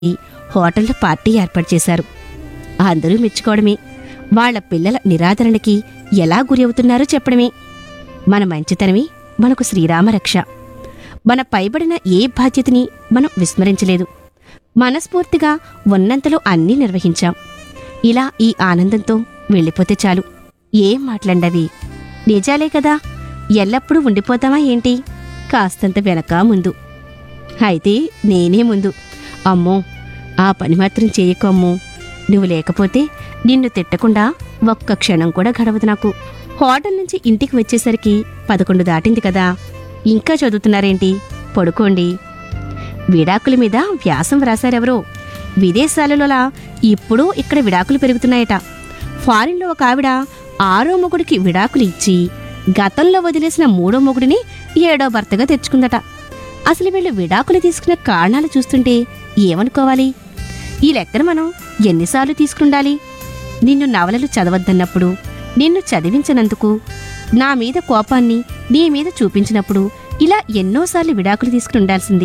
హోటల్లో పార్టీ ఏర్పాటు చేశారు అందరూ మెచ్చుకోవడమే వాళ్ళ పిల్లల నిరాదరణకి ఎలా గురి అవుతున్నారో చెప్పడమే మన మంచితనమే మనకు శ్రీరామరక్ష మన పైబడిన ఏ బాధ్యతని మనం విస్మరించలేదు మనస్ఫూర్తిగా ఉన్నంతలో అన్నీ నిర్వహించాం ఇలా ఈ ఆనందంతో వెళ్ళిపోతే చాలు ఏం మాట్లాడవి నిజాలే కదా ఎల్లప్పుడూ ఉండిపోతామా ఏంటి కాస్తంత వెనక ముందు అయితే నేనే ముందు అమ్మో ఆ పని మాత్రం చేయకు అమ్మో నువ్వు లేకపోతే నిన్ను తిట్టకుండా ఒక్క క్షణం కూడా గడవదు నాకు హోటల్ నుంచి ఇంటికి వచ్చేసరికి పదకొండు దాటింది కదా ఇంకా చదువుతున్నారేంటి పడుకోండి విడాకుల మీద వ్యాసం వ్రాసారెవరో విదేశాలలోలా ఇప్పుడు ఇక్కడ విడాకులు పెరుగుతున్నాయట ఫారిన్లో ఒక ఆవిడ ఆరో మొగుడికి విడాకులు ఇచ్చి గతంలో వదిలేసిన మూడో మొగుడిని ఏడో భర్తగా తెచ్చుకుందట అసలు వీళ్ళు విడాకులు తీసుకున్న కారణాలు చూస్తుంటే ఏమనుకోవాలి ఈ లెక్కన మనం ఎన్నిసార్లు తీసుకుండాలి నిన్ను నవలలు చదవద్దన్నప్పుడు నిన్ను చదివించనందుకు నా మీద కోపాన్ని నీ మీద చూపించినప్పుడు ఇలా ఎన్నోసార్లు విడాకులు తీసుకుని ఉండాల్సింది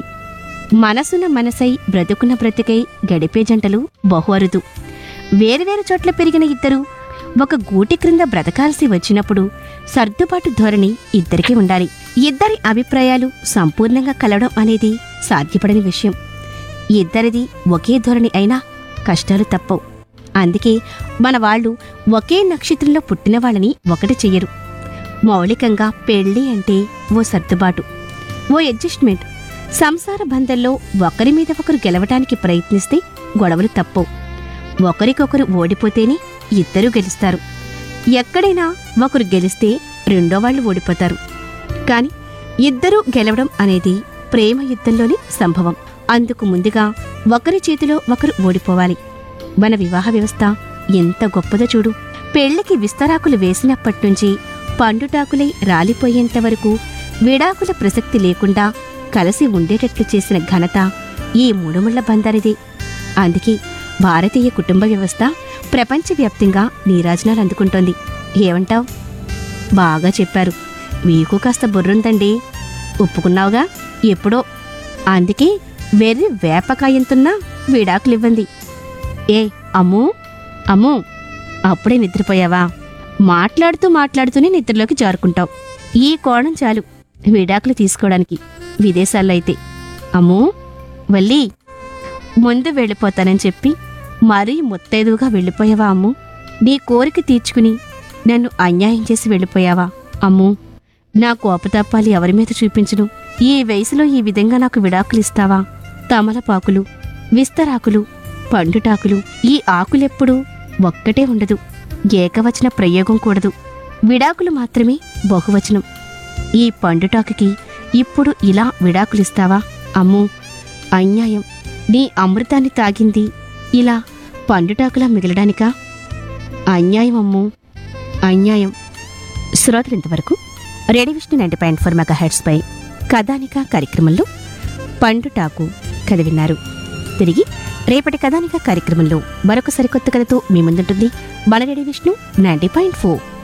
మనసున మనసై బ్రతుకున్న బ్రతికై గడిపే జంటలు బహు అరుదు వేరువేరు చోట్ల పెరిగిన ఇద్దరు ఒక గూటి క్రింద బ్రతకాల్సి వచ్చినప్పుడు సర్దుబాటు ధోరణి ఇద్దరికీ ఉండాలి ఇద్దరి అభిప్రాయాలు సంపూర్ణంగా కలవడం అనేది సాధ్యపడని విషయం ఇద్దరిది ఒకే ధోరణి అయినా కష్టాలు తప్పవు అందుకే మన వాళ్ళు ఒకే నక్షత్రంలో పుట్టిన వాళ్ళని ఒకటి చెయ్యరు మౌలికంగా పెళ్ళి అంటే ఓ సర్దుబాటు ఓ అడ్జస్ట్మెంట్ సంసార బంధంలో ఒకరి మీద ఒకరు గెలవటానికి ప్రయత్నిస్తే గొడవలు తప్పవు ఒకరికొకరు ఓడిపోతేనే ఇద్దరూ గెలుస్తారు ఎక్కడైనా ఒకరు గెలిస్తే రెండో వాళ్ళు ఓడిపోతారు కాని ఇద్దరూ గెలవడం అనేది ప్రేమ యుద్ధంలోని సంభవం అందుకు ముందుగా ఒకరి చేతిలో ఒకరు ఓడిపోవాలి మన వివాహ వ్యవస్థ ఎంత గొప్పదో చూడు పెళ్లికి విస్తరాకులు వేసినప్పటి నుంచి పండుటాకులై రాలిపోయేంత వరకు విడాకుల ప్రసక్తి లేకుండా కలిసి ఉండేటట్లు చేసిన ఘనత ఈ మూడుముళ్ల బంధానిదే అందుకే భారతీయ కుటుంబ వ్యవస్థ ప్రపంచవ్యాప్తంగా నీరాజనాలు అందుకుంటోంది ఏమంటావ్ బాగా చెప్పారు మీకు కాస్త బుర్రుందండి ఒప్పుకున్నావుగా ఎప్పుడో అందుకే వెర్రి వేపకాయంతున్నా విడాకులివ్వంది ఏ అమ్ము అమ్ము అప్పుడే నిద్రపోయావా మాట్లాడుతూ మాట్లాడుతూనే నిద్రలోకి జారుకుంటావు ఈ కోణం చాలు విడాకులు తీసుకోవడానికి విదేశాల్లో అయితే అమ్ము వల్లి ముందు వెళ్ళిపోతానని చెప్పి మరీ ముత్తైదువుగా వెళ్ళిపోయావా అమ్ము నీ కోరిక తీర్చుకుని నన్ను అన్యాయం చేసి వెళ్ళిపోయావా అమ్ము నా కోపతాపాలు ఎవరి మీద చూపించను ఈ వయసులో ఈ విధంగా నాకు విడాకులు ఇస్తావా తమలపాకులు విస్తరాకులు పండుటాకులు ఈ ఆకులెప్పుడూ ఒక్కటే ఉండదు ఏకవచన ప్రయోగం కూడదు విడాకులు మాత్రమే బహువచనం ఈ పండుటాకుకి ఇప్పుడు ఇలా విడాకులిస్తావా అమ్మో అన్యాయం నీ అమృతాన్ని తాగింది ఇలా పండుటాకులా మిగలడానికా అన్యాయం అమ్మో అన్యాయం శ్రోతలు ఇంతవరకు radio Vishnu ninety point four mega హెడ్స్పై కథానిక కార్యక్రమంలో పండుటాకు కథ విన్నారు తిరిగి రేపటి కథానిక కార్యక్రమంలో మరొక సరికొత్త కథతో మీ ముందుంటుంది మన radio Vishnu ninety point four